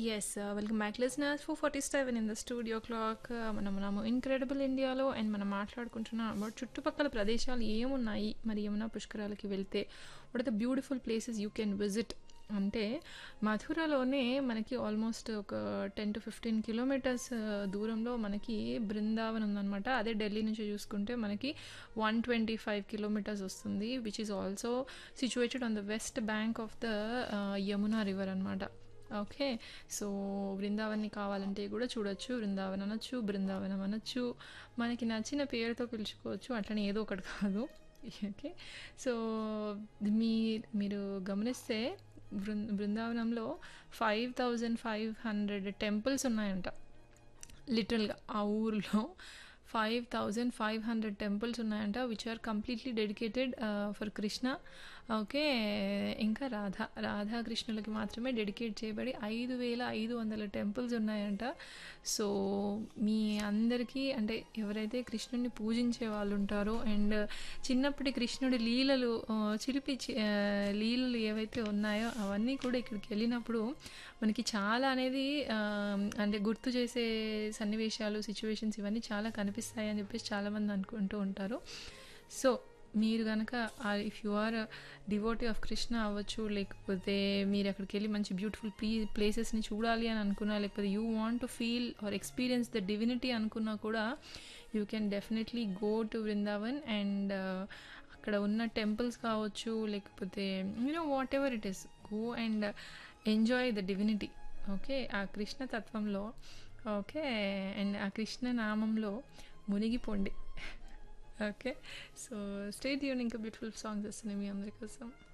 yes welcome back listeners four forty seven in the studio clock మనం మనము incredible ఇండియాలో and మనం మాట్లాడుకుంటున్నాం అబౌట్ చుట్టుపక్కల ప్రదేశాలు ఏమున్నాయి మరి యమునా పుష్కరాలకి వెళ్తే what are the beautiful places you can visit అంటే మథురలోనే మనకి ఆల్మోస్ట్ ఒక టెన్ టు ఫిఫ్టీన్ కిలోమీటర్స్ దూరంలో మనకి బృందావన్ ఉందన్నమాట అదే ఢిల్లీ నుంచి చూసుకుంటే మనకి వన్ ట్వంటీ ఫైవ్ కిలోమీటర్స్ వస్తుంది which is also situated on the west bank of the Yamuna river అనమాట ఓకే సో బృందావన్ని కావాలంటే కూడా చూడొచ్చు బృందావన్ అనొచ్చు బృందావనం అనొచ్చు మనకి నచ్చిన పేరుతో పిలుచుకోవచ్చు అట్లనే ఏదో ఒకటి కాదు ఓకే సో మీ మీరు గమనిస్తే బృం బృందావనంలో five thousand five hundred temples ఉన్నాయంట లిటరల్గా ఆ ఊరిలో five thousand five hundred temples ఉన్నాయంట which are completely dedicated for Krishna okay ఇంకా రాధా రాధా కృష్ణులకి మాత్రమే డెడికేట్ చేయబడి ఐదు వేల ఐదు వందల టెంపుల్స్ ఉన్నాయంట సో మీ అందరికీ అంటే ఎవరైతే కృష్ణుడిని పూజించే వాళ్ళు ఉంటారో అండ్ చిన్నప్పటి కృష్ణుడి లీలలు చిలిపి లీలలు ఏవైతే ఉన్నాయో అవన్నీ కూడా ఇక్కడికి వెళ్ళినప్పుడు మనకి చాలా అనేది అంటే గుర్తు చేసే సన్నివేశాలు సిచ్యువేషన్స్ ఇవన్నీ చాలా కనిపిస్తాయి అని చెప్పేసి చాలామంది అనుకుంటూ ఉంటారు సో మీరు కనుక if you are devotee of Krishna అవ్వచ్చు లేకపోతే మీరు అక్కడికి వెళ్ళి మంచి బ్యూటిఫుల్ ప్లీ ప్లేసెస్ని చూడాలి అని అనుకున్నా లేకపోతే you want to feel or experience the divinity అనుకున్నా కూడా you can definitely go to Vrindavan and అక్కడ ఉన్న టెంపుల్స్ కావచ్చు లేకపోతే you know whatever it is go and enjoy the divinity okay ఆ కృష్ణ తత్వంలో ఓకే అండ్ ఆ కృష్ణ నామంలో మునిగిపోండి ఓకే సో స్టేట్ యూన్ ఇంకా బ్యూటిఫుల్ సాంగ్స్ వస్తున్నాయి మీ అందరి కోసం